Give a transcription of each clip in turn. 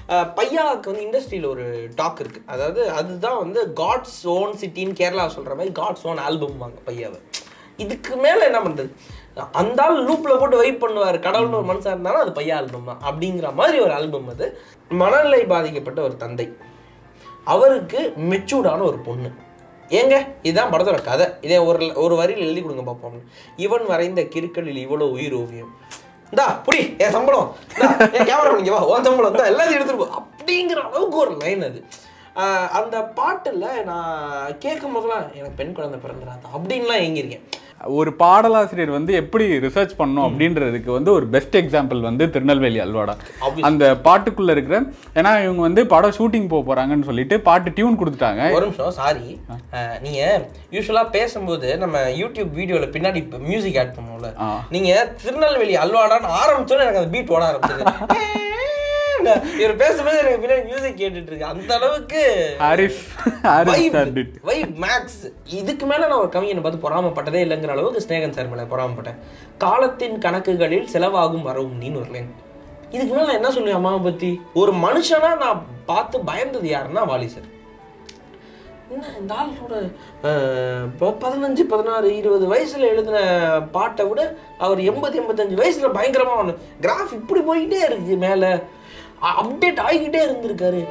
அஹ் பையாவுக்கு வந்து இண்டஸ்ட்ரியில் ஒரு டாக் இருக்கு அதாவது அதுதான் வந்து காட்ஸ் ஓன் சிட்டின்னு கேரளா சொல்ற மாதிரி காட்ஸ் ஓன் ஆல்பம் வாங்க பையாவை இதுக்கு மேல என்ன பண்றது அந்த ஆள் லூப்ல போட்டு வெயிட் பண்ணுவார் கடவுள்னு ஒரு மனுஷன் இருந்தாலும் அது பையா ஆல்பம் தான் அப்படிங்கிற மாதிரி ஒரு ஆல்பம் அது மனநிலை பாதிக்கப்பட்ட ஒரு தந்தை அவருக்கு மெச்சூர்டான ஒரு பொண்ணு ஏங்க இதுதான் படத்தோட கதை இதே ஒரு ஒரு வரியில் எழுதி கொடுங்க பார்ப்போம் இவன் வரைந்த கிறுக்கலில் இவ்வளோ உயிர் ஓவியம் இந்தா புடி என் சம்பளம் இந்தா, என் கேமரா பண்ணிங்க வா உன் சம்பளம் தான் எல்லாத்தையும் எடுத்துட்டு போ அப்படிங்கிற அளவுக்கு ஒரு லைன் அது ஆஹ் அந்த பாட்டுல நான் கேட்கும் போதெல்லாம் எனக்கு பெண் குழந்தை பிறந்துடாது அப்படின்லாம் ஏங்கிருக்கேன் ஒரு பாடலாசிரியர் வந்து எப்படி ரிசர்ச் பண்ணணும் அப்படின்றதுக்கு வந்து ஒரு பெஸ்ட் எக்ஸாம்பிள் வந்து திருநெல்வேலி அல்வாடா Obviously. அந்த பாட்டுக்குள்ள இருக்கிற ஏன்னா இவங்க வந்து படம் ஷூட்டிங் போக போறாங்கன்னு சொல்லிட்டு பாட்டு டியூன் கொடுத்துட்டாங்க ஒரு நிமிஷம் சாரி நீங்க யூஸ்வலா பேசும்போது நம்ம யூடியூப் வீடியோல பின்னாடி மியூசிக் ஆட் பண்ணுவோம்ல ஆ. நீங்க திருநெல்வேலி அல்வாடான்னு ஆரம்பிச்சோன்னு எனக்கு அந்த பீட் ஓட ஆரம்பிச்சது இவர் பேசும்போது எனக்கு பின்னாடி மியூசிக் கேட்டுட்டு இருக்கு அந்த அளவுக்கு Harris Harris started it. Vibe max இதுக்கு மேல நான் ஒரு கவிஞனை பார்த்து பொறாமப்பட்டதே இல்லைங்கிற அளவுக்கு ஸ்நேகன் சார் மேல பொறாமப்பட்டேன் காலத்தின் கணக்குகளில் செலவாகும் வரவும் நீன்னு ஒரு லைன் இதுக்கு மேல நான் என்ன சொல்லுவேன் அம்மாவை பத்தி ஒரு மனுஷனா நான் பார்த்து பயந்தது யாருன்னா வாலி சார் என்ன இந்த ஆளோட அஹ், ப- பதினஞ்சு பதினாறு இருபது வயசுல எழுதின பாட்டை விட அவர் எண்பது எண்பத்தஞ்சு வயசுல பயங்கரமா ஒன்று கிராஃப் இப்படி போயிட்டே இருக்கு மேல அப்டேட் ஆகிக்கிட்டே இருந்திருக்காரு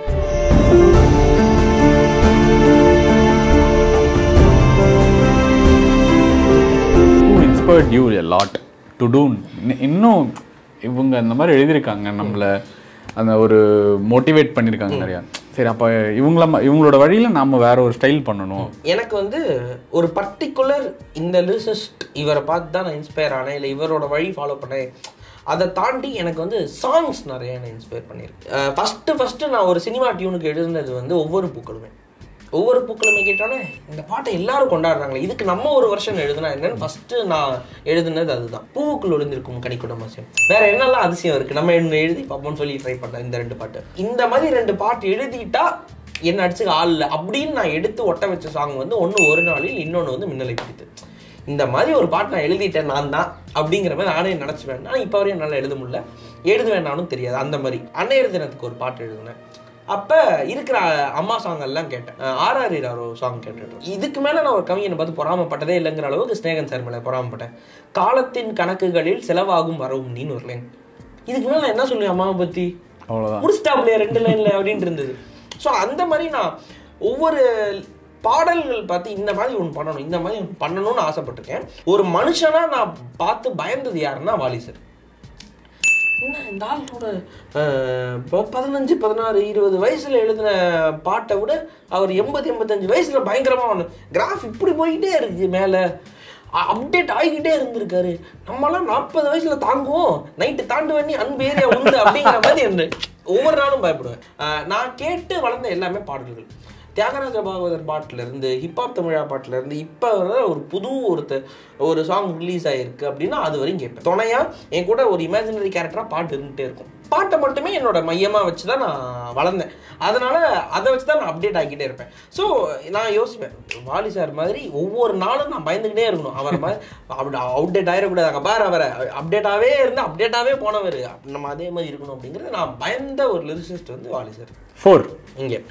who inspired you a lot to do இன்னும் இன்னும் இவங்க இந்த மாதிரி எழுதியிருக்காங்க நம்மள அந்த ஒரு மோட்டிவேட் பண்ணியிருக்காங்க நிறையா சரி அப்போ இவங்கள ம- இவங்களோட வழியில நாம வேற ஒரு ஸ்டைல் பண்ணணும் எனக்கு வந்து ஒரு பர்டிகுலர் இந்த லிரிசிஸ்ட் இவரை பார்த்து தான் நான் இன்ஸ்பயர் ஆனேன் இல்லை இவரோட வழி ஃபாலோ பண்ணேன் அதை தாண்டி எனக்கு வந்து சாங்ஸ் நிறைய என்னை இன்ஸ்பயர் பண்ணியிருக்கு ஃபஸ்ட்டு ஃபஸ்ட்டு நான் ஒரு சினிமா டியூனுக்கு எழுதுனது வந்து ஒவ்வொரு பூக்களுமே ஒவ்வொரு பூக்களுமே கேட்டோன்னே இந்த பாட்டை எல்லாரும் கொண்டாடுறாங்களே இதுக்கு நம்ம ஒரு வருஷம் எழுதுனா என்னன்னு ஃபஸ்ட்டு நான் எழுதுனது அதுதான் பூவுக்குள் ஒளிந்திருக்கும் கனிக்குடம் அவசியம் வேற என்னெல்லாம் அதிசயம் இருக்கு நம்ம என்ன எழுதி பார்ப்போம்னு சொல்லி ட்ரை பண்ணேன் இந்த ரெண்டு பாட்டு இந்த மாதிரி ரெண்டு பாட்டு எழுதிட்டா என்ன அடிச்சுக்க ஆள் இல்லை அப்படின்னு நான் எடுத்து ஒட்ட வச்ச சாங் வந்து ஒன்று ஒரு நாளில் இன்னொன்று வந்து மின்னலை பிடித்து இந்த மாதிரி ஒரு பாட்டு நான் எழுதிட்டேன் நான் தான் அப்படிங்கிற மாதிரி நானே நினச்சிவேன் ஆனால் இப்போ வரையும் என்னால் எழுத முடியல எழுதுவேன்னாலும் தெரியாது அந்த மாதிரி அன்னையர் தினத்துக்கு ஒரு பாட்டு எழுதினேன் அப்போ இருக்கிற அம்மா சாங் எல்லாம் கேட்டேன் ஆர்ஆர் ஹீரோ சாங் கேட்டுட்டு இதுக்கு மேலே நான் ஒரு கவிஞனை பார்த்து பொறாமப்பட்டதே இல்லைங்கிற அளவுக்கு ஸ்நேகன் சார் மேலே பொறாமப்பட்டேன் காலத்தின் கணக்குகளில் செலவாகும் வரவும் நீன்னு ஒரு லைன் இதுக்கு மேலே நான் என்ன சொல்லுவேன் அம்மாவை பற்றி அவ்வளோதான் முடிச்சிட்டாப்லையே ரெண்டு லைன்ல அப்படின்ட்டு இருந்தது ஸோ அந்த மாதிரி நான் ஒவ்வொரு பாடல்கள் பார்த்து இந்த மாதிரி ஒன்று பண்ணணும் இந்த மாதிரி ஒன்று பண்ணணும்னு ஆசைப்பட்டிருக்கேன் ஒரு மனுஷனா நான் பார்த்து பயந்தது யாருன்னா வாலி சார் என்ன இந்த ஆளோட அஹ், ப- பதினஞ்சு பதினாறு இருபது வயசுல எழுதின பாட்டை விட அவர் எண்பது எண்பத்தஞ்சு வயசுல பயங்கரமா ஒன்று கிராஃப் இப்படி போய்கிட்டே இருக்கு மேல அப்டேட் ஆகிக்கிட்டே இருந்திருக்காரு நம்மலாம் நாற்பது வயசுல தாங்குவோம் நைட்டு தாண்டு பண்ணி அன்பு ஏரியா உண்டு அப்படிங்கிற மாதிரி இருந்து ஒவ்வொரு நாளும் பயப்படுவேன் அஹ், நான் கேட்டு வளர்ந்த எல்லாமே பாடல்கள் தியாகராஜ பாகவதர் பாட்டுல இருந்து ஹிப்ஹாப் தமிழா பாட்டுல இருந்து இப்போ ஒரு புது ஒரு த- ஒரு சாங் ரிலீஸ் ஆயிருக்கு அப்படின்னா அது வரையும் கேட்பேன் துணையா என் கூட ஒரு இமேஜினரி கேரக்டரா பாட்டு இருந்துட்டே இருக்கும் பாட்டை மட்டுமே என்னோட மையமா வச்சு தான் நான் வளர்ந்தேன் அதனால அதை வச்சு தான் நான் அப்டேட் ஆகிக்கிட்டே இருப்பேன் ஸோ நான் யோசிப்பேன் வாலி சார் மாதிரி ஒவ்வொரு நாளும் நான் பயந்துக்கிட்டே இருக்கணும் அவர் மாதிரி அப்படி அப்டேட் ஆயிடக்கூடாது அங்கே பாரு அவரை அப்டேட்டாகவே இருந்து அப்டேட்டாகவே போனவர் நம்ம அதே மாதிரி இருக்கணும் அப்படிங்கிறது நான் பயந்த ஒரு லிரிசிஸ்ட் வந்து வாலி சார் ஃபோர் இங்கே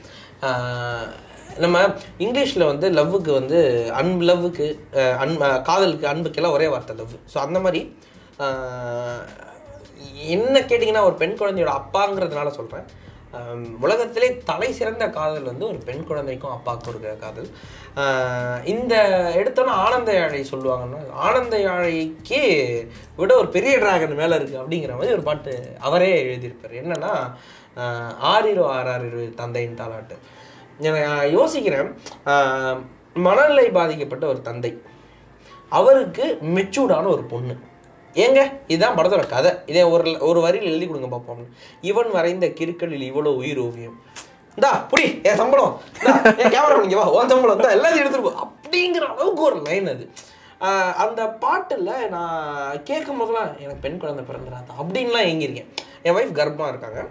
நம்ம இங்கிலீஷில் வந்து லவ்வுக்கு வந்து அன்பு லவ்வுக்கு அன் அஹ் காதலுக்கு அன்புக்கெல்லாம் ஒரே வார்த்தை லவ் ஸோ அந்த மாதிரி ஆஹ், என்ன கேட்டிங்கன்னா ஒரு பெண் குழந்தையோட அப்பாங்கிறதுனால சொல்கிறேன் உலகத்திலே தலை சிறந்த காதல் வந்து ஒரு பெண் குழந்தைக்கும் அப்பாவுக்கும் இருக்கிற காதல் ஆஹ், இந்த எடுத்தோன்னா ஆனந்த யாழை சொல்லுவாங்கன்னா ஆனந்த யாழைக்கே விட ஒரு பெரிய டிராகன் மேலே இருக்குது அப்படிங்கிற மாதிரி ஒரு பாட்டு அவரே எழுதியிருப்பார் என்னன்னா ஆஹ் ஆறிரோ ஆறாறிரோ தந்தையின் தாலாட்டு நான் யோசிக்கிறேன் ஆஹ் மனநிலை பாதிக்கப்பட்ட ஒரு தந்தை அவருக்கு மெச்சூர்டான ஒரு பொண்ணு ஏங்க இதுதான் படத்தோட கதை இதே ஒரு ஒரு வரியில் எழுதி கொடுங்க பார்ப்போம் இவன் வரைந்த கிறுக்கலில் இவ்வளோ உயிர் ஓவியம் இந்தா புடி என் சம்பளம் இந்தா, என் கேமரா பண்ணிங்க வா உன் சம்பளம் தான் எல்லாத்தையும் எடுத்துட்டு போ அப்படிங்கிற அளவுக்கு ஒரு லைன் அது ஆஹ் அந்த பாட்டில் நான் கேட்கும் போதெல்லாம் எனக்கு பெண் குழந்தை பிறந்துடாது அப்படின்லாம் ஏங்கியிருக்கேன் என் ஒய்ஃப் கர்ப்பமாக இருக்காங்க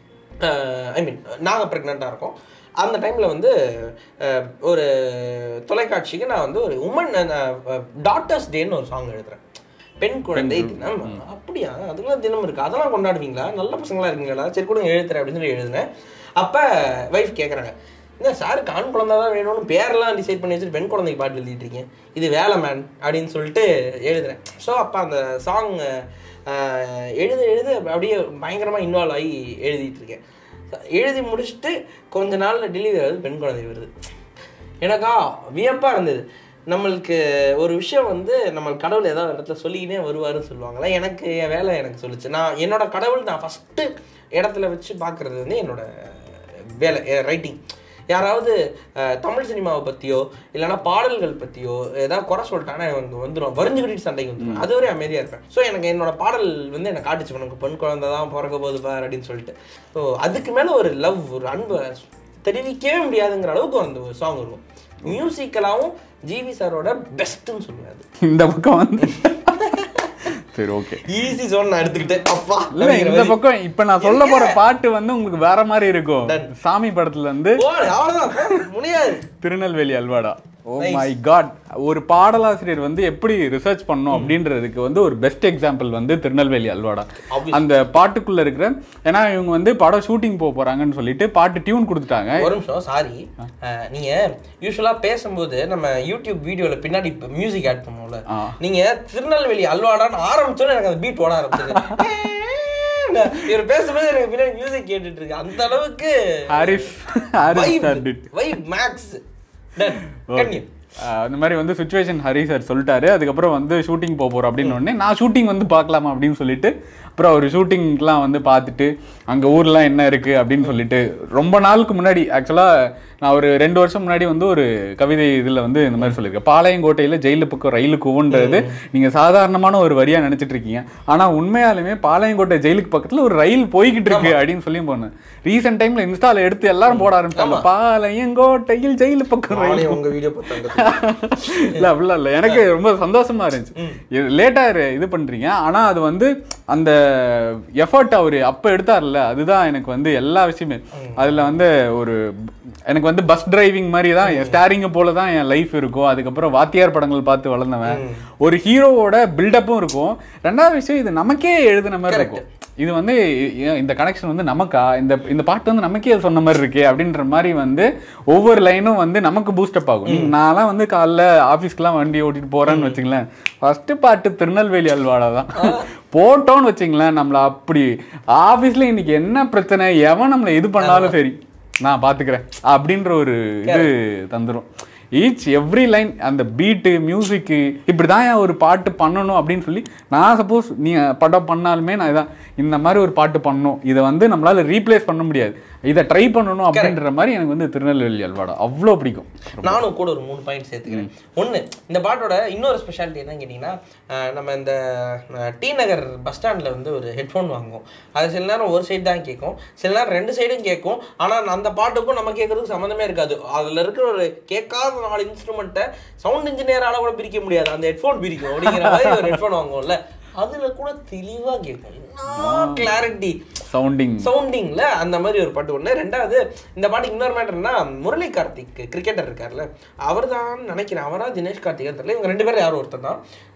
ஐ மீன் நாங்கள் ப்ரெக்னெண்ட்டாக இருக்கோம் அந்த டைமில் வந்து அஹ், ஒரு தொலைக்காட்சிக்கு நான் வந்து ஒரு உமன் டாட்டர்ஸ் டேன்னு ஒரு சாங் எழுதுறேன் பெண் குழந்தை தினம் அப்படியா அதெல்லாம் தினம் இருக்கு அதெல்லாம் கொண்டாடுவீங்களா நல்ல பசங்களா இருக்கீங்களா சரி கூட எழுதுறேன் அப்படின்னு சொல்லி எழுதுனேன் அப்ப வைஃப் கேக்குறாங்க என்ன சாருக்கு ஆண் குழந்தை தான் வேணும்னு பேரெல்லாம் டிசைட் பண்ணி வச்சுட்டு பெண் குழந்தைக்கு பாட்டு எழுதிட்டு இருக்கீங்க இது வேலை மேன் அப்படின்னு சொல்லிட்டு எழுதுறேன் ஸோ அப்போ அந்த சாங் எழுத எழுத அப்படியே பயங்கரமாக இன்வால்வ் ஆகி எழுதிட்டு இருக்கேன் எழுதி முடிச்சுட்டு கொஞ்ச நாள்ல டெலிவரி ஆகுது பெண் குழந்தை வருது எனக்கா வியப்பாக இருந்தது நம்மளுக்கு ஒரு விஷயம் வந்து நம்ம கடவுள் ஏதாவது இடத்துல சொல்லிக்கினே வருவாருன்னு சொல்லுவாங்களா எனக்கு என் வேலை எனக்கு சொல்லுச்சு நான் என்னோட கடவுள் நான் ஃபஸ்ட்டு இடத்துல வச்சு பார்க்குறது வந்து என்னோட வேலை ரைட்டிங் யாராவது அஹ், தமிழ் சினிமாவை பற்றியோ இல்லைன்னா பாடல்கள் பற்றியோ ஏதாவது குறை சொல்லிட்டாங்கன்னா எனக்கு வந்துடும் வரிஞ்சுக்கிட்டு சண்டைக்கு வந்துடும் அது வரை அமைதியாக இருப்பேன் ஸோ எனக்கு என்னோட பாடல் வந்து எனக்கு காட்டுச்சு உனக்கு பெண் குழந்தை தான் பிறக்க போகுது பார் அப்படின்னு சொல்லிட்டு ஸோ அதுக்கு மேலே ஒரு லவ் ஒரு அன்பு தெரிவிக்கவே முடியாதுங்கிற அளவுக்கு அந்த ஒரு சாங் இருக்கும் மியூசிக்கலாகவும் ஜிவி சாரோட பெஸ்ட்டுன்னு சொல்லுவேன் அது இந்த பக்கம் வந்து சரி ஓகே ஈஸி ஜோன் நான் எடுத்துக்கிட்டேன் அப்பா இல்ல இந்த பக்கம் இப்ப நான் சொல்ல போற பாட்டு வந்து உங்களுக்கு வேற மாதிரி இருக்கும் சாமி படத்துல இருந்து ஓ, அவ்வளவுதான் போ, முடியாது திருநெல்வேலி அல்வாடா ஓ மை காட் ஒரு பாடலாசிரியர் வந்து எப்படி ரிசர்ச் பண்ணணும் அப்படின்றதுக்கு வந்து ஒரு பெஸ்ட் எக்ஸாம்பிள் வந்து திருநெல்வேலி அல்வாடா Obviously. அந்த பாட்டுக்குள்ள இருக்கிற ஏன்னா இவங்க வந்து படம் ஷூட்டிங் போக போறாங்கன்னு சொல்லிட்டு பாட்டு டியூன் கொடுத்துட்டாங்க ஒரு நிமிஷம் சாரி நீங்க யூஸ்வலா பேசும்போது நம்ம யூடியூப் வீடியோல பின்னாடி மியூசிக் ஆட் பண்ணுவோம்ல ஆ. நீங்க திருநெல்வேலி அல்வாடான்னு ஆரம்பிச்சோன்னு எனக்கு அந்த பீட் ஓட ஆரம்பிச்சது இவர் பேசும்போது எனக்கு பின்னாடி மியூசிக் கேட்டுட்டு இருக்கு அந்த அளவுக்கு Harris Harris sir did vibe max டன் கன்னியூ ஆஹ் அந்த மாதிரி வந்து சுச்சுவேஷன் ஹரி சார் சொல்லிட்டாரு அதுக்கப்புறம் வந்து ஷூட்டிங் போக போகிறோம் அப்படின்னு உடனே நான் ஷூட்டிங் வந்து பார்க்கலாமா அப்படின்னு சொல்லிட்டு அப்புறம் அவர் ஷூட்டிங்லாம் வந்து பார்த்துட்டு அங்கே ஊர்லாம் என்ன இருக்குது அப்படின்னு சொல்லிட்டு ரொம்ப நாளுக்கு முன்னாடி ஆக்சுவலாக நான் ஒரு ரெண்டு வருஷம் முன்னாடி வந்து ஒரு கவிதை இதில் வந்து இந்த மாதிரி சொல்லியிருக்கேன் பாளையங்கோட்டையில் ஜெயிலு பக்கம் ரயிலு கூவுன்றது நீங்கள் சாதாரணமான ஒரு வரியாக நினச்சிட்டு இருக்கீங்க ஆனால் உண்மையாலுமே பாளையங்கோட்டை ஜெயிலுக்கு பக்கத்தில் ஒரு ரயில் போய்கிட்டு இருக்கு அப்படின்னு சொல்லி போனேன் ரீசெண்ட் டைமில் இன்ஸ்டால எடுத்து எல்லாரும் போட ஆரம்பிச்சாங்க பாளையங்கோட்டையில் ஜெயிலு பக்கம் ரயில் நானே உங்க வீடியோ பார்த்தாங்க இல்ல அப்படிலாம் இல்ல எனக்கு ரொம்ப சந்தோஷமா இருந்துச்சு லேட்டா இது பண்றீங்க ஆனா அது வந்து அந்த எஃபர்ட் அவரு அப்ப எடுத்தார்ல அதுதான் எனக்கு வந்து எல்லா விஷயமே அதுல வந்து ஒரு எனக்கு வந்து பஸ் டிரைவிங் மாதிரி தான் ஸ்டாரிங்க போல தான் என் லைஃப் இருக்கும் அதுக்கப்புறம் வாத்தியார் படங்கள் பார்த்து வளர்ந்தவன் ஒரு ஹீரோவோட பில்டப்பும் இருக்கும் ரெண்டாவது விஷயம் இது நமக்கே எழுதின மாதிரி இருக்கும் இது வந்து இ- இந்த கனெக்ஷன் வந்து நமக்கா இந்த இந்த பாட்டு வந்து நமக்கே சொன்ன மாதிரி இருக்கே அப்படின்ற மாதிரி வந்து ஒவ்வொரு லைனும் வந்து நமக்கு பூஸ்டப் ஆகும் நீங்க- நான்லாம் வந்து காலைல ஆஃபீஸ்க்குலாம் வண்டி ஓட்டிட்டு போறேன்னு வச்சுங்களேன் ஃபர்ஸ்ட் பாட்டு திருநெல்வேலி அல்வாடா தான் போட்டோன்னு வச்சுங்களேன் நம்மள அப்படி ஆஃபீஸ்ல இன்னைக்கு என்ன பிரச்சனை எவன் நம்மளை இது பண்ணாலும் சரி நான் பாத்துக்கிறேன் அப்படின்ற ஒரு இது தந்துரும் ஈச் எவ்ரி லைன் அந்த பீட்டு மியூசிக்கு இப்படி தான் ஒரு பாட்டு பண்ணணும் அப்படின்னு சொல்லி நான் சப்போஸ் நீ படம் பண்ணாலுமே நான் இதான் இந்த மாதிரி ஒரு பாட்டு பண்ணணும் இதை வந்து நம்மளால ரீப்ளேஸ் பண்ண முடியாது இதை ட்ரை பண்ணணும் அப்படின்ற மாதிரி எனக்கு வந்து திருநெல்வேலி அல்வாடா அவ்வளோ பிடிக்கும் நானும் கூட ஒரு மூணு பாயிண்ட் சேர்த்துக்கிறேன் ஒன்று இந்த பாட்டோட இன்னொரு ஸ்பெஷாலிட்டி என்னன்னு கேட்டிங்கன்னா அஹ், நம்ம இந்த அஹ், டி நகர் பஸ் ஸ்டாண்டில் வந்து ஒரு ஹெட்ஃபோன் வாங்குவோம் அது சில நேரம் ஒரு சைடு தான் கேட்கும் சில நேரம் ரெண்டு சைடும் கேட்கும் ஆனால் அந்த பாட்டுக்கும் நம்ம கேட்கறதுக்கு சம்மந்தமே இருக்காது அதில் இருக்கிற ஒரு கேட்காத நாலு இன்ஸ்ட்ருமெண்ட்டை சவுண்ட் இன்ஜினியரால கூட பிரிக்க முடியாது அந்த ஹெட்ஃபோன் பிரிக்கும் அப்படிங்கிற மாதிரி ஒரு ஹெட்ஃபோன் வாங்குவோம்ல அதுல கூட தெளிவா கேட்கும் கிளாரிட்டி சவுண்டிங் சவுண்டிங்ல அந்த மாதிரி ஒரு பாட்டு ஒன்று ரெண்டாவது இந்த பாட்டு இன்னொரு மேட்டர்னா முரளி கார்த்திக் கிரிக்கெட்டர் இருக்கார்ல அவர் தான் நினைக்கிறேன் அவரா தினேஷ் கார்த்திக் தெரியல இவங்க ரெண்டு பேரும் யாரும் ஒருத்தர் தான்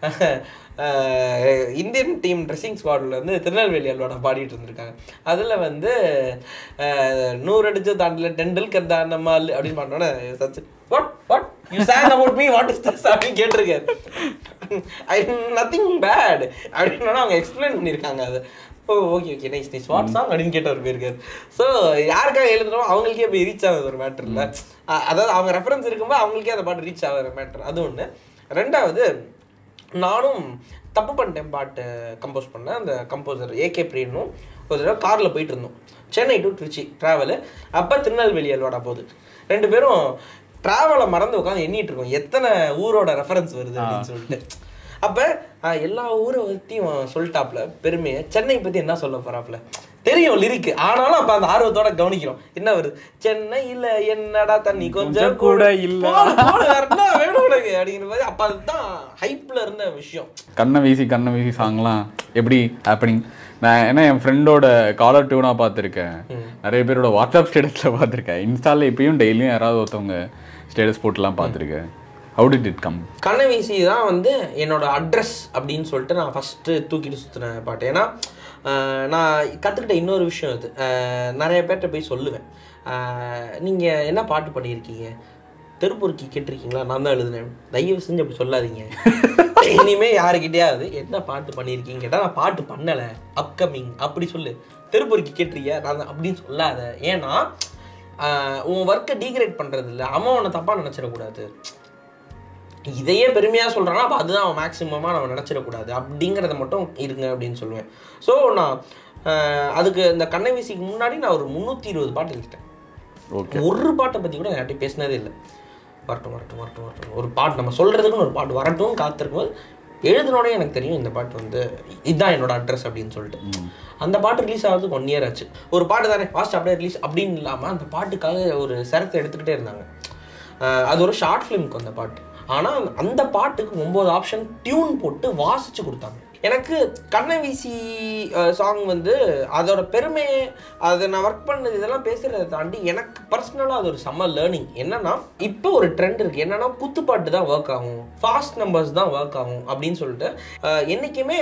அஹ், இந்தியன் டீம் ட்ரெஸ்ஸிங் ஸ்குவாடில் வந்து திருநெல்வேலி அல்வாட பாடிட்டு இருந்திருக்காங்க அதில் வந்து அஹ், நூறு அடிச்சு தாண்டல டெண்டுல்கர் தான் நம்ம ஆளு அப்படின்னு பாட்டோன்னே Sachu what what you song about me what is this அப்படின்னு கேட்டிருக்காரு ஐ நத்திங் பேட் அப்படின்னு அவங்க எக்ஸ்பிளைன் பண்ணியிருக்காங்க அது oh okay okay nice nice what song அப்படின்னு கேட்டவர் போயிருக்காரு ஸோ யாருக்காக எழுதுறோம் அவங்களுக்கே போய் ரீச் ஆகுது ஒரு மேட்டர் இல்லை அதாவது அவங்க ரெஃபரன்ஸ் இருக்கும்போது அவங்களுக்கே அந்த பாட்டு ரீச் ஆகுற மேட்டர் அது ஒன்று ரெண்டாவது நானும் தப்பு பண்ணிட்டேன் பாட்டு கம்போஸ் பண்ணேன் அந்த கம்போசர் ஏகே பிரியனும் ஒரு தடவை காரில் போயிட்டு இருந்தோம் சென்னை டு திருச்சி ட்ராவலு அப்போ திருநெல்வேலி அல்வாடா போகுது ரெண்டு பேரும் ட்ராவலை மறந்து உட்காந்து எண்ணிட்டு இருக்கோம் எத்தனை ஊரோட ரெஃபரன்ஸ் வருது அப்படின்னு சொல்லிட்டு அப்ப ஆஹ், எல்லா ஊரை பத்தியும் சொல்லிட்டாப்ல பெருமையை சென்னை பத்தி என்ன சொல்ல போறாப்ல தெரியும் லிரிக்கு ஆனாலும் அப்ப அந்த ஆர்வத்தோட கவனிக்கிறோம் என்ன வருது சென்னையில என்னடா தண்ணி கொஞ்சம் கொஞ்சம் கூட இல்ல. போடு, போடு, வேற என்ன வேணும் உனக்கு அப்படிங்கிற மாதிரி அப்ப அதுதான் ஹைப்ல இருந்த விஷயம் கண்ணை வீசி கண்ணை வீசி சாங்லாம் எப்படி ஹேப்பனிங் நான் ஏன்னா என் ஃப்ரெண்டோட காலர் டியூனாக பார்த்துருக்கேன் நிறைய பேரோட வாட்ஸ்அப் ஸ்டேட்டஸில் பார்த்துருக்கேன் இன்ஸ்டால இப்பயும் டெய்லியும் யாராவது ஒருத்தவங்க ஸ்டேட்டஸ் போட்டுலாம் பார்த்துருக்கேன் ஹவு டிட் இட் கம் கண்ணவீசி தான் வந்து என்னோட அட்ரஸ் அப்படின்னு சொல்லிட்டு நான் ஃபஸ்ட்டு தூக்கிட்டு சுற்றின பாட்டு ஏன்னா ஆஹ், நான் கற்றுக்கிட்ட இன்னொரு விஷயம் இது ஆஹ், நிறைய பேர்கிட்ட போய் சொல்லுவேன் நீங்கள் என்ன பாட்டு பண்ணியிருக்கீங்க தெருப்பொருக்கி கேட்டிருக்கீங்களா நான் தான் எழுதினேன் தயவு செஞ்சு அப்படி சொல்லாதீங்க இனிமே யாருக்கிட்டயாவது என்ன பாட்டு பண்ணியிருக்கீங்க கேட்டால் நான் பாட்டு பண்ணலை அப்கமிங் அப்படி சொல்லு தெருப்பொருக்கி கேட்டிருக்கியா நான் தான் அப்படின்னு சொல்லாத ஏன்னா ஆஹ், உன் ஒர்க்கை டீக்ரேட் பண்ணுறது இல்லை அவன் உன்னை தப்பாக நினச்சிடக்கூடாது இதையே பெருமையாக சொல்கிறான்னா அப்போ அதுதான் அவன் மேக்ஸிமமாக நம்ம நினச்சிடக்கூடாது அப்படிங்கிறத மட்டும் இருங்க அப்படின்னு சொல்லுவேன் ஸோ நான் ஆஹ், அதுக்கு இந்த கண்ணை வீசிக்கு முன்னாடி நான் ஒரு முந்நூற்றி இருபது பாட்டு எழுதிட்டேன் ஓகே ஒரு பாட்டை பற்றி கூட யார்ட்டையும் பேசினதே இல்லை வரட்டும் வரட்டும் வரட்டும் வரட்டும் ஒரு பாட்டு நம்ம சொல்கிறதுக்குன்னு ஒரு பாட்டு வரட்டும் காத்திருக்கும்போது எழுதினோடனே எனக்கு தெரியும் இந்த பாட்டு வந்து இதுதான் என்னோட அட்ரஸ் அப்படின்னு சொல்லிட்டு அந்த பாட்டு ரிலீஸ் ஆகிறதுக்கு ஒன் இயர் ஆச்சு ஒரு பாட்டு தானே ஃபாஸ்ட் அப்படியே ரிலீஸ் அப்படின்னு இல்லாமல் அந்த பாட்டுக்காக ஒரு சிரத்தை எடுத்துக்கிட்டே இருந்தாங்க ஆஹ் அது ஒரு ஷார்ட் ஃபிலிம்க்கு அந்த பாட்டு ஆனால் அந்த பாட்டுக்கு ஒம்பது ஆப்ஷன் டியூன் போட்டு வாசிச்சு கொடுத்தாங்க எனக்கு கண்ணை வீசி சாங் வந்து அதோட பெருமை அதை நான் ஒர்க் பண்ணது இதெல்லாம் பேசுகிறத தாண்டி எனக்கு பர்சனலாக அது ஒரு செம்ம லேர்னிங் என்னன்னா இப்போ ஒரு ட்ரெண்ட் இருக்கு என்னன்னா குத்துப்பாட்டு தான் ஒர்க் ஆகும் ஃபாஸ்ட் நம்பர்ஸ் தான் ஒர்க் ஆகும் அப்படின்னு சொல்லிட்டு ஆஹ் என்னைக்குமே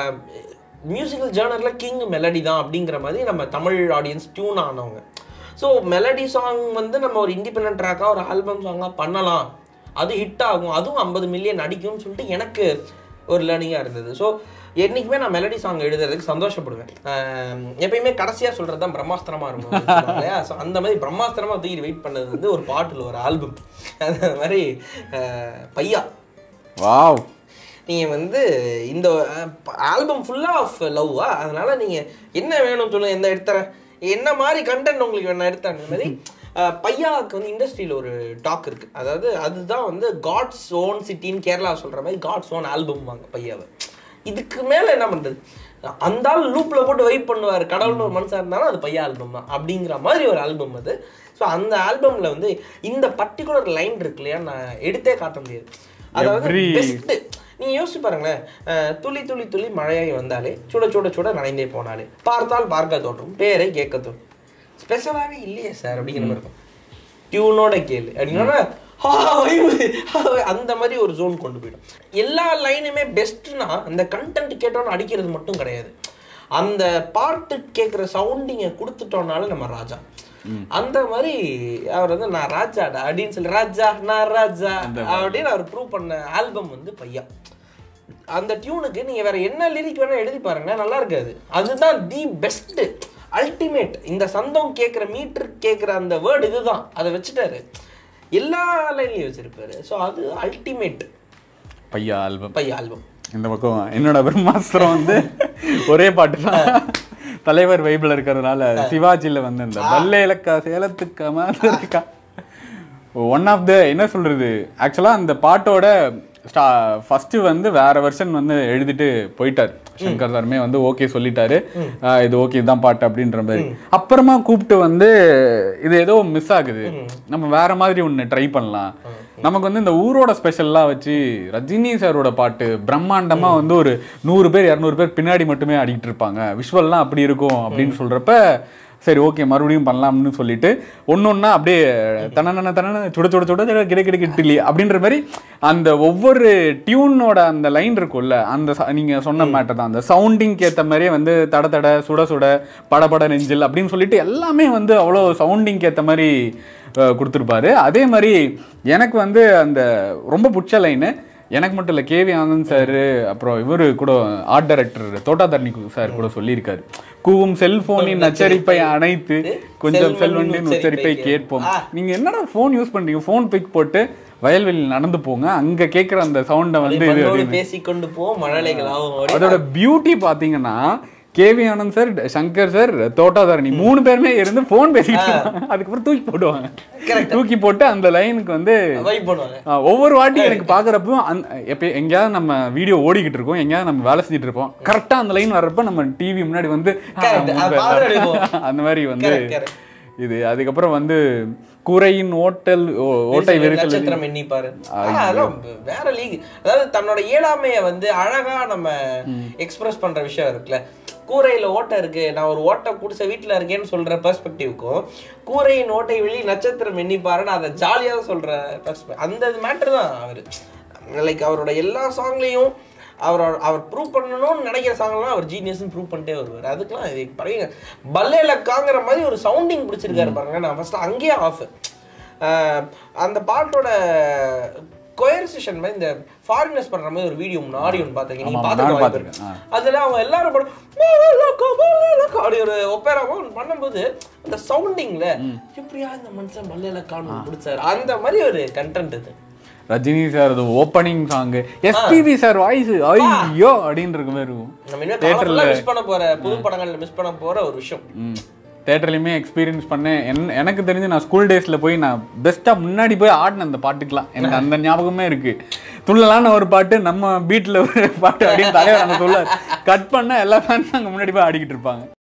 மியூசிக்கல் ஜேர்னரில் கிங் மெலடி தான் அப்படிங்கிற மாதிரி நம்ம தமிழ் ஆடியன்ஸ் டியூன் ஆனவங்க ஸோ மெலடி சாங் வந்து நம்ம ஒரு இண்டிபெண்ட் ட்ராக்காக ஒரு ஆல்பம் சாங்காக பண்ணலாம் அது ஹிட் ஆகும் அதுவும் ஐம்பது மில்லியன் அடிக்கும்னு சொல்லிட்டு எனக்கு ஒரு லேர்னிங்காக இருந்தது ஸோ என்றைக்குமே நான் மெலடி சாங் எழுதுறதுக்கு சந்தோஷப்படுவேன் ஆஹ் எப்பயுமே கடைசியாக சொல்கிறது தான் பிரம்மாஸ்திரமாக இருக்கும் அப்படின்னு சொல்லுவாங்க இல்லையா ஸோ அந்த மாதிரி பிரம்மாஸ்திரமாக தூக்கி வெயிட் பண்ணது வந்து ஒரு பாட்டில் ஒரு ஆல்பம் அந்த மாதிரி ஆஹ் பையா வாவ் நீங்கள் வந்து இந்த ஆல்பம் ஃபுல்லாக ஆஃப் லவ்வா அதனால நீங்கள் என்ன வேணும் சொல்லுங்க எந்த எடுத்துறேன் என்ன மாதிரி கண்டென்ட் உங்களுக்கு வேணும் எடுத்தேன் அந்த மாதிரி அஹ், பையாவுக்கு வந்து இண்டஸ்ட்ரியில் ஒரு டாக் இருக்குது அதாவது அதுதான் வந்து காட்ஸ் ஓன் சிட்டின்னு கேரளா சொல்கிற மாதிரி காட்ஸ் ஓன் ஆல்பம் வாங்க பையாவை இதுக்கு மேலே என்ன பண்ணுறது அந்த ஆள் லூப்பில் போட்டு வெயிட் பண்ணுவார் கடவுள்னு ஒரு மனுஷன் இருந்தாலும் அது பையா ஆல்பம் தான் அப்படிங்கிற மாதிரி ஒரு ஆல்பம் அது ஸோ அந்த ஆல்பமில் வந்து இந்த பர்டிகுலர் லைன் இருக்கு இல்லையா நான் எடுத்தே காட்ட முடியாது அதாவது Every- பெஸ்ட் நீங்க யோசிச்சு பாருங்களேன் அஹ், துளி துளி துளி மழையாகி வந்தாலே சுட சுட சுட நனைந்தே போனாலே பார்த்தால் பார்க்க தோன்றும் பேரை கேட்க தோன்றும் ஸ்பெஷலாகவே இல்லையே சார் அப்படிங்கிற மாதிரி இருக்கும் டியூனோட கேளு அப்படின்னா "ஆ, vibe, ஆ, அந்த மாதிரி ஒரு ஜோன் கொண்டு போயிடும் எல்லா லைனுமே பெஸ்ட்னா அந்த கண்டென்ட் கேட்டோன்னு அடிக்கிறது மட்டும் கிடையாது அந்த பாட்டு கேட்குற சவுண்டிங்கை கொடுத்துட்டோம்னால நம்ம ராஜா அந்த மாதிரி அவர் வந்து நான் ராஜாடா அப்படின்னு சொல்லி ராஜா நான் ராஜா அப்படின்னு அவர் ப்ரூவ் பண்ண ஆல்பம் வந்து பையா அந்த டியூனுக்கு நீங்க வேற என்ன லிரிக் வேணா எழுதி பாருங்க நல்லா இருக்காது அதுதான் தி பெஸ்ட் அல்டிமேட் இந்த சந்தம் கேட்குற மீட்டர் கேட்குற அந்த வேர்டு இதுதான் அதை வச்சுட்டாரு எல்லா லைன்லையும் வச்சிருப்பாரு ஸோ அது ultimate Paiyaa album Paiyaa album இந்த பக்கம் என்னோட பிரம்மாஸ்திரம் வந்து ஒரே பாட்டு தான் தலைவர் வைபிள் இருக்கிறதுனால சிவாஜியில் வந்து இந்த வல்ல இலக்கா சேலத்துக்கா மாதிரி ஒன் ஆஃப் த என்ன சொல்றது ஆக்சுவலாக அந்த பாட்டோட ஸ்டா ஃபஸ்ட்டு வந்து வேற வெர்ஷன் வந்து எழுதிட்டு போயிட்டார் சங்கர் சாருமே வந்து ஓகே சொல்லிட்டாரு ஆஹ் இது ஓகே தான் பாட்டு அப்படின்ற மாதிரி அப்புறமா கூப்பிட்டு வந்து இது ஏதோ மிஸ் ஆகுது நம்ம வேற மாதிரி ஒன்று ட்ரை பண்ணலாம் நமக்கு வந்து இந்த ஊரோட ஸ்பெஷல்லாம் வச்சு ரஜினி சாரோட பாட்டு பிரம்மாண்டமா வந்து ஒரு நூறு பேர் இரநூறு பேர் பின்னாடி மட்டுமே ஆடிக்கிட்டு இருப்பாங்க விஷுவல்லாம் அப்படி இருக்கும் அப்படின்னு சொல்றப்ப சரி ஓகே மறுபடியும் பண்ணலாம்னு சொல்லிட்டு ஒன்னொன்னா அப்படியே தனன தனன சுட சுட சுட சுட கிட கிட கிட்டிலி அப்படின்ற மாதிரி அந்த ஒவ்வொரு டியூனோட அந்த லைன் இருக்கும்ல அந்த ச- நீங்க சொன்ன மேட்டர் தான் அந்த சவுண்டிங்க்கு ஏத்த மாதிரியே வந்து தட தட சுட சுட படபட நெஞ்சில் அப்படின்னு சொல்லிட்டு எல்லாமே வந்து அவ்வளோ சவுண்டிங்க்கு ஏத்த மாதிரி அஹ், கொடுத்திருப்பாரு அதே மாதிரி எனக்கு வந்து அந்த ரொம்ப பிடிச்ச லைனு எனக்கு மட்டும் இல்லை கேவி ஆனந்த் சார் அப்புறம் இவரு கூட ஆர்ட் டைரக்டர் தோட்டாதர்ணி சார் கூட சொல்லியிருக்காரு கூவும் செல்போனின் நச்சரிப்பை அணைத்து கொஞ்சம் செல்வனின் உச்சரிப்பை கேட்போம் நீங்க என்னடா ஃபோன் யூஸ் பண்றீங்க ஃபோன் பிக் போட்டு வயல்வெளியில் நடந்து போங்க அங்க கேட்குற அந்த சவுண்டை வந்து இது மண்ணோடு அப்படின்னு. பேசிக்கொண்டு போவோம் மழலைகளாகும் அப்படி. அதோட பியூட்டி பாத்தீங்கன்னா K V Anand sir Shankar sir Thotta Tharani மூணு பேருமே இருந்து ஃபோன் பேசிட்டு இருப்பாங்க அதுக்கப்புறம் தூக்கி போடுவாங்க தூக்கி போட்டு அந்த லைனுக்கு வந்து வைப் பண்ணுவாங்க ஆ, ஒவ்வொரு வாட்டி எனக்கு பாக்குறப்போ எப்ப எங்கேயாவது நம்ம வீடியோ ஓடிக்கிட்டு இருக்கோம் எங்கேயாவது நம்ம வேலை செஞ்சுட்டு இருப்போம் கரெக்டா அந்த லைன் வர்றப்ப நம்ம டிவி முன்னாடி வந்து ஆ, Correct. மூணு அது பேர் பாக்குறது இருக்கும். அந்த மாதிரி வந்து Correct, correct. இது அதுக்கப்புறம் வந்து கூரையின் ஓட்டல் ஓ- ஓட்டை விரிசல் நட்சத்திரம் எண்ணி பாரு ஆ, அதெல்லாம் வேற லீக் அதாவது தன்னோட இயலாமைய வந்து அழகா நம்ம எக்ஸ்பிரஸ் பண்ற விஷயம் இருக்குல்ல கூரையில ஓட்டை இருக்கு நான் ஒரு ஓட்டை குடிச வீட்டுல இருக்கேன்னு சொல்ற பெர்ஸ்பெக்டிவ்க்கும் கூரையின் ஓட்டை வெளி நட்சத்திரம் எண்ணி பாருன்னு அதை ஜாலியா சொல்ற perspective. அந்த மேட்டர் தான் அவரு லைக் அவரோட எல்லா சாங்லயும் அவரோட அவர் ப்ரூவ் பண்ணணும்னு நினைக்கிற சாங்லாம் அவர் ஜீனியஸ்னு ப்ரூவ் பண்ணிட்டே வருவார் அதுக்கெல்லாம் இது பாருங்க பல்லேல காங்கிற மாதிரி ஒரு சவுண்டிங் பிடிச்சிருக்காரு பாருங்க நான் ஃபர்ஸ்ட் அங்கேயே ஆஃப் அந்த பாட்டோட கொயர்சிஷன் மாதிரி இந்த ஃபாரினர்ஸ் பண்ற மாதிரி ஒரு வீடியோ முன்னாடி ஒன்று பார்த்துருக்கீங்க நீங்க ஆமா, பார்த்துக்க நானும் வாய்ப்பு இருக்கு. பார்த்திருக்கேன். அதுல அவங்க எல்லாரும் படம் மலலக்கா, மலலக்கா அப்படி ஒரு ஒப்பேராவோ பண்ணும்போது அந்த சவுண்டிங்ல எப்படியா இந்த மனுஷன் மல்லேலக்கான்னு பிடிச்சாரு அந்த மாதிரி ஒரு கண்டென்ட் இது ரஜினி சார் அது opening song SPB sir voice ஐயோ அப்படின்னு இருக்க மாதிரி இருக்கும் நம்ம இன்னும் காலத்துல மிஸ் பண்ண போற புது படங்கள்ல மிஸ் பண்ண போற ஒரு விஷயம் ம் தேட்டர்லையுமே எக்ஸ்பீரியன்ஸ் பண்ணேன் என் எனக்கு தெரிஞ்சு நான் ஸ்கூல் டேஸில் போய் நான் பெஸ்ட்டாக முன்னாடி போய் ஆடினேன் அந்த பாட்டுக்கெலாம் எனக்கு அந்த ஞாபகமே இருக்குது துள்ளலான ஒரு பாட்டு நம்ம பீட்டில் ஒரு பாட்டு அப்படின்னு தலைவர் அந்த சொல்ல கட் பண்ணால் எல்லா ஃபேன்ஸும் அங்கே முன்னாடி போய் ஆடிக்கிட்டு இருப்பாங்க